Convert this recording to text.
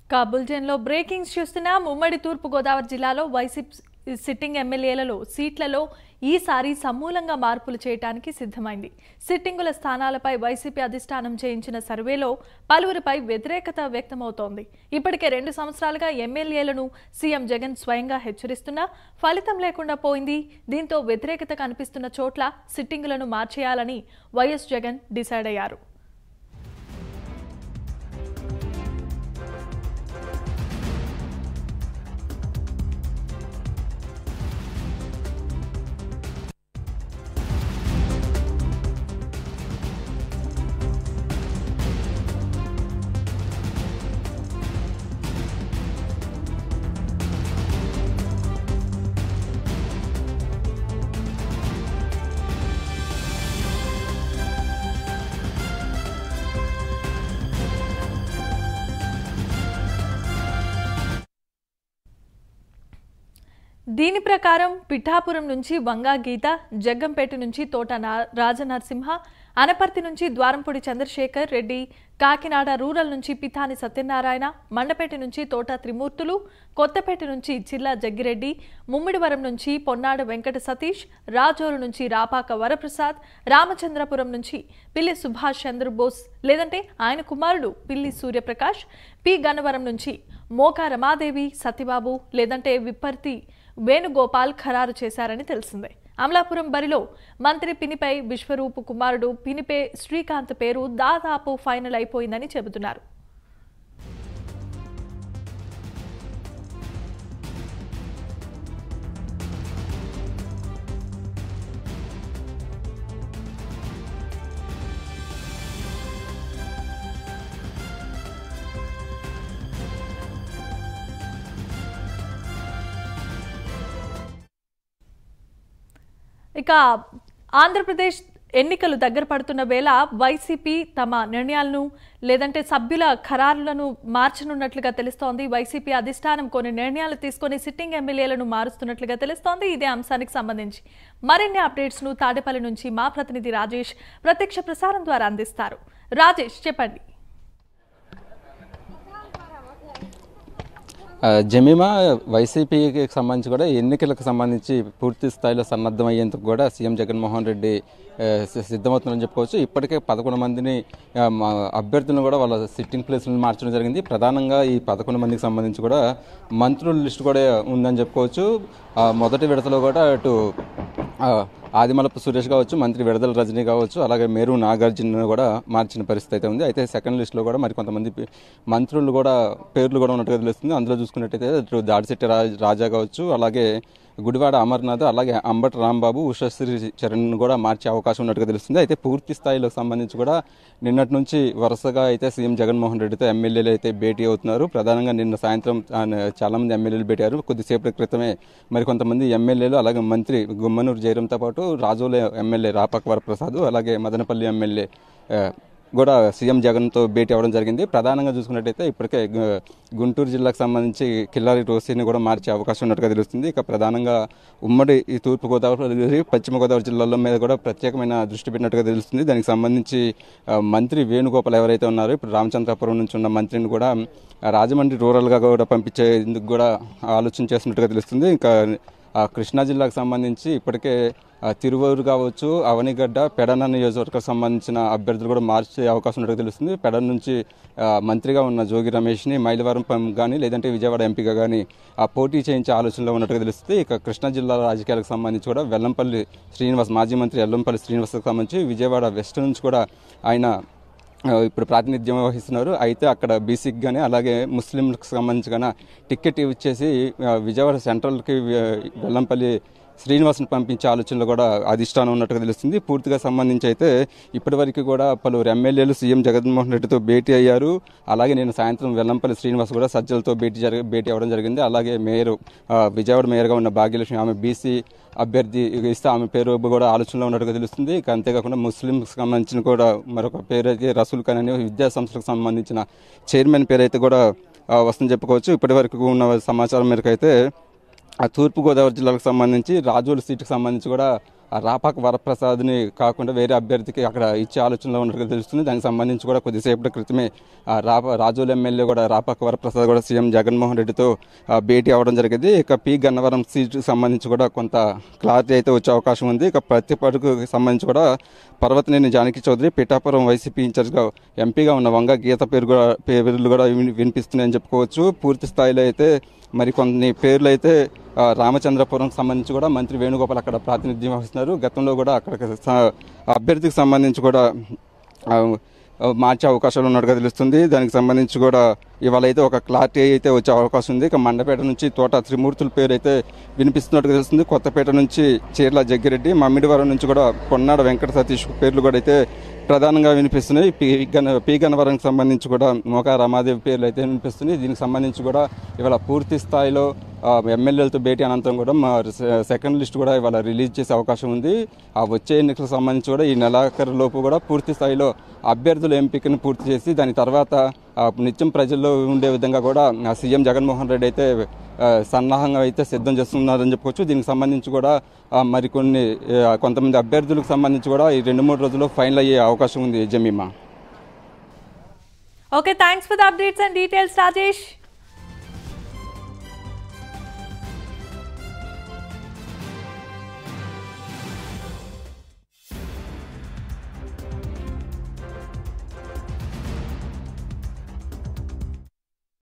కా బులెటిన్లో బ్రేకింగ్స్ చూస్తున్నాం ఉమ్మడి తూర్పుగోదావరి జిల్లాలో వైసీపీ సిట్టింగ్ ఎమ్మెల్యేలలో సీట్లలో ఈసారి సమూలంగా మార్పులు చేయడానికి సిద్ధమైంది సిట్టింగుల స్థానాలపై వైసీపీ అధిష్టానం చేయించిన సర్వేలో పలువురిపై వ్యతిరేకత వ్యక్తమవుతోంది ఇప్పటికే రెండు సంవత్సరాలుగా ఎమ్మెల్యేలను సీఎం జగన్ స్వయంగా హెచ్చరిస్తున్నా ఫలితం లేకుండా పోయింది దీంతో వ్యతిరేకత కనిపిస్తున్న చోట్ల సిట్టింగులను మార్చేయాలని వైఎస్ జగన్ డిసైడ్ అయ్యారు దీని ప్రకారం పిఠాపురం నుంచి వంగా గీత జగ్గంపేట నుంచి తోట నా- రాజనరసింహ అనపర్తి నుంచి ద్వారంపూడి చంద్రశేఖర్ రెడ్డి కాకినాడ రూరల్ నుంచి పితాని సత్యనారాయణ మండపేట నుంచి తోట త్రిమూర్తులు కొత్తపేట నుంచి చిల్లా జగ్గిరెడ్డి ముమ్మిడివరం నుంచి పొన్నాడ వెంకట సతీష్ రాజోలు నుంచి రాపాక వరప్రసాద్ రామచంద్రపురం నుంచి పిల్లి సుభాష్ చంద్రబోస్ లేదంటే ఆయన కుమారుడు పిల్లి సూర్యప్రకాష్ పి గన్నవరం నుంచి మోకా రమాదేవి సత్యబాబు లేదంటే విప్పర్తి వేణుగోపాల్ ఖరారు చేశారని తెలిసిందే అమలాపురం బరిలో మంత్రి పినిపై విశ్వరూపు కుమారుడు పినిపే శ్రీకాంత్ పేరు దాదాపు ఫైనల్ అయిపోయిందని చెబుతున్నారు ఇక ఆంధ్రప్రదేశ్ ఎన్నికలు దగ్గర పడుతున్న వేళ వైసీపీ తమ నిర్ణయాలను లేదంటే సభ్యుల ఖరారులను మార్చనున్నట్లుగా తెలుస్తోంది వైసీపీ అధిష్టానం కొన్ని నిర్ణయాలు తీసుకొని సిట్టింగ్ ఎమ్మెల్యేలను మారుస్తున్నట్లుగా తెలుస్తోంది ఇదే అంశానికి సంబంధించి మరిన్ని అప్డేట్స్ ను తాడేపల్లి నుంచి మా ప్రతినిధి రాజేష్ ప్రత్యక్ష ప్రసారం ద్వారా అందిస్తారు రాజేష్ చెప్పండి ఆ, జమీమా వైసీపీకి సంబంధించి కూడా ఎన్నికలకు సంబంధించి పూర్తి స్థాయిలో సన్నద్ధమయ్యేందుకు కూడా సీఎం జగన్మోహన్ రెడ్డి ఆ, సి- సిద్ధమవుతున్నారని చెప్పుకోవచ్చు ఇప్పటికే పదకొండు మందిని ఆ, మా అభ్యర్థులను కూడా వాళ్ళ సిట్టింగ్ ప్లేస్లను మార్చడం జరిగింది ప్రధానంగా ఈ పదకొండు మందికి సంబంధించి కూడా మంత్రుల లిస్టు కూడా ఉందని చెప్పుకోవచ్చు ఆ, మొదటి విడతలో కూడా అటు ఆ, ఆదిమలపు సురేష్ కావచ్చు మంత్రి విడదల రజనీ కావచ్చు అలాగే మేరు నాగార్జున కూడా మార్చిన పరిస్థితి అయితే ఉంది అయితే సెకండ్ లిస్ట్లో కూడా మరి కొంతమంది పి- మంత్రులు కూడా పేర్లు కూడా ఉన్నట్టుగా తెలుస్తుంది అందులో చూసుకున్నట్టయితే ఇటు దాడిశెట్టి రాజ్ రాజా కావచ్చు అలాగే గుడివాడ అమర్నాథ్ అలాగే అంబటి రాంబాబు ఉషశ్రీ చరణ్ కూడా మార్చే అవకాశం ఉన్నట్టుగా తెలుస్తుంది అయితే పూర్తి స్థాయిలో సంబంధించి కూడా నిన్నటి నుంచి వరుసగా అయితే సీఎం జగన్మోహన్ రెడ్డితో ఎమ్మెల్యేలు అయితే భేటీ అవుతున్నారు ప్రధానంగా నిన్న సాయంత్రం ఆయన చాలా మంది ఎమ్మెల్యేలు భేటారు కొద్దిసేపటి క్రితమే మరి కొంతమంది ఎమ్మెల్యేలు అలాగే మంత్రి గుమ్మనూరు జయరంతో పాటు రాజోల ఎమ్మెల్యే రాపక్ వరప్రసాద్ అలాగే మదనపల్లి ఎమ్మెల్యే ఆ, కూడా సీఎం జగన్తో భేటీ అవ్వడం జరిగింది ప్రధానంగా చూసుకున్నట్టయితే ఇప్పటికే గు- గుంటూరు జిల్లాకు సంబంధించి కిల్లారి రోసిని కూడా మార్చే అవకాశం ఉన్నట్టుగా తెలుస్తుంది ఇక ప్రధానంగా ఉమ్మడి ఈ తూర్పుగోదావరి పశ్చిమ గోదావరి జిల్లాల మీద కూడా ప్రత్యేకమైన దృష్టి పెట్టినట్టుగా తెలుస్తుంది దానికి సంబంధించి ఆ, మంత్రి వేణుగోపాల్ ఎవరైతే ఉన్నారో ఇప్పుడు రామచంద్రపురం నుంచి ఉన్న మంత్రిని కూడా ఆ, రాజమండ్రి రూరల్గా కూడా పంపించేందుకు కూడా ఆలోచన చేస్తున్నట్టుగా తెలుస్తుంది ఇంకా ఆ, కృష్ణా జిల్లాకు సంబంధించి ఇప్పటికే ఆ, తిరువూరు కావచ్చు అవనిగడ్డ పెడన నియోజకవర్గం సంబంధించిన అభ్యర్థులు కూడా మార్చే అవకాశం ఉన్నట్టుగా తెలుస్తుంది పెడన నుంచి ఆ, మంత్రిగా ఉన్న జోగి రమేష్ని మైలవరం పం- కానీ లేదంటే విజయవాడ ఎంపీగా కానీ ఆ పోటీ చేయించే ఆలోచనలో ఉన్నట్టుగా తెలుస్తుంది ఇక కృష్ణా జిల్లా రాజకీయాలకు సంబంధించి కూడా వెల్లంపల్లి శ్రీనివాస్ మాజీ మంత్రి వెల్లంపల్లి శ్రీనివాస్కి సంబంధించి విజయవాడ వెస్ట్ నుంచి కూడా ఆయన ఆ, ఇప్పుడు ప్రాతినిధ్యం వహిస్తున్నారు అయితే అక్కడ బీసీకి కానీ అలాగే ముస్లింలకు సంబంధించి కానీ టికెట్ ఇచ్చేసి ఆ, విజయవాడ సెంట్రల్కి ఆ, వెల్లంపల్లి శ్రీనివాస్ని పంపించే ఆలోచనలు కూడా అధిష్టానం ఉన్నట్టుగా తెలుస్తుంది పూర్తిగా సంబంధించి అయితే ఇప్పటివరకు కూడా పలువురు ఎమ్మెల్యేలు సీఎం జగన్మోహన్ రెడ్డితో భేటీ అయ్యారు అలాగే నేను సాయంత్రం వెల్లంపల్లి శ్రీనివాస్ కూడా సజ్జలతో భేటీ జరిగి భేటీ అవ్వడం జరిగింది అలాగే మేయర్ ఆ, విజయవాడ మేయర్గా ఉన్న భాగ్యలక్ష్మి ఆమె బీసీ అభ్యర్థి ఇస్తే ఆమె పేరు కూడా ఆలోచనలో ఉన్నట్టుగా తెలుస్తుంది ఇక అంతేకాకుండా ముస్లింకి సంబంధించిన కూడా మరొక పేరు అయితే రసూల్ ఖాన్ అనే విద్యా సంస్థలకు సంబంధించిన చైర్మన్ పేరు అయితే కూడా ఆ, వస్తుందని చెప్పుకోవచ్చు ఇప్పటి వరకు ఉన్న సమాచారం మేరకు అయితే ఆ తూర్పుగోదావరి జిల్లాకు సంబంధించి రాజోలు సీటుకు సంబంధించి కూడా ఆ రాపాక వరప్రసాద్ని కాకుండా వేరే అభ్యర్థికి అక్కడ ఇచ్చే ఆలోచనలో ఉన్నట్టుగా తెలుస్తుంది దానికి సంబంధించి కూడా కొద్దిసేపటి క్రితమే ఆ రాప రాజోలు ఎమ్మెల్యే కూడా రాపాక వరప్రసాద్ కూడా సీఎం జగన్మోహన్ రెడ్డితో ఆ, భేటీ అవ్వడం జరిగింది ఇక పి గన్నవరం సీటుకి సంబంధించి కూడా కొంత క్లారిటీ అయితే వచ్చే అవకాశం ఉంది ఇక ప్రతి పడుకు సంబంధించి కూడా పర్వతనేని జానకి చౌదరి పిఠాపురం వైసీపీ ఇన్ఛార్జ్గా ఎంపీగా ఉన్న వంగ గీత పేరు కూడా పేర్లు కూడా విని- వినిపిస్తున్నాయని చెప్పుకోవచ్చు పూర్తి స్థాయిలో అయితే మరి కొన్ని పేర్లు అయితే ఆ, రామచంద్రపురం సంబంధించి కూడా మంత్రి వేణుగోపాల్ అక్కడ ప్రాతినిధ్యం వహిస్తున్నారు గతంలో కూడా అక్కడ స- అభ్యర్థికి సంబంధించి కూడా ఆ, ఆ, మార్చే అవకాశాలు ఉన్నట్టుగా తెలుస్తుంది దానికి సంబంధించి కూడా ఇవాళ అయితే ఒక క్లారిటీ అయితే వచ్చే అవకాశం ఉంది ఇక మండపేట నుంచి తోట త్రిమూర్తుల పేరు అయితే వినిపిస్తున్నట్టుగా తెలుస్తుంది కొత్తపేట నుంచి చీర్ల జగ్గిరెడ్డి మమ్మిడివరం నుంచి కూడా పొన్నాడ వెంకట సతీష్ పేర్లు కూడా అయితే ప్రధానంగా వినిపిస్తున్నాయి పి గన పి గన్నవరంకి సంబంధించి కూడా మోకా రమాదేవి పేర్లు అయితే వినిపిస్తున్నాయి దీనికి సంబంధించి కూడా ఇవాళ పూర్తి స్థాయిలో ఆ, ఎమ్మెల్యేలతో భేటీ అనంతరం కూడా మా సె- సెకండ్ లిస్ట్ కూడా ఇవాళ రిలీజ్ చేసే అవకాశం ఉంది ఆ వచ్చే ఎన్నికలకు సంబంధించి కూడా ఈ నెలాఖరు లోపు కూడా పూర్తి స్థాయిలో అభ్యర్థుల ఎంపికను పూర్తి చేసి దాని తర్వాత ఆ, నిత్యం ప్రజల్లో ఉండే విధంగా కూడా ఆ, సీఎం జగన్మోహన్ రెడ్డి అయితే ఆ, సన్నాహంగా అయితే సిద్ధం చేస్తున్నారని చెప్పుకోవచ్చు దీనికి సంబంధించి కూడా ఆ, మరికొన్ని ఆ, కొంతమంది అభ్యర్థులకు సంబంధించి కూడా ఈ రెండు మూడు రోజుల్లో ఫైనల్ అయ్యే అవకాశం ఉంది Jemima okay thanks for the updates and details Rajesh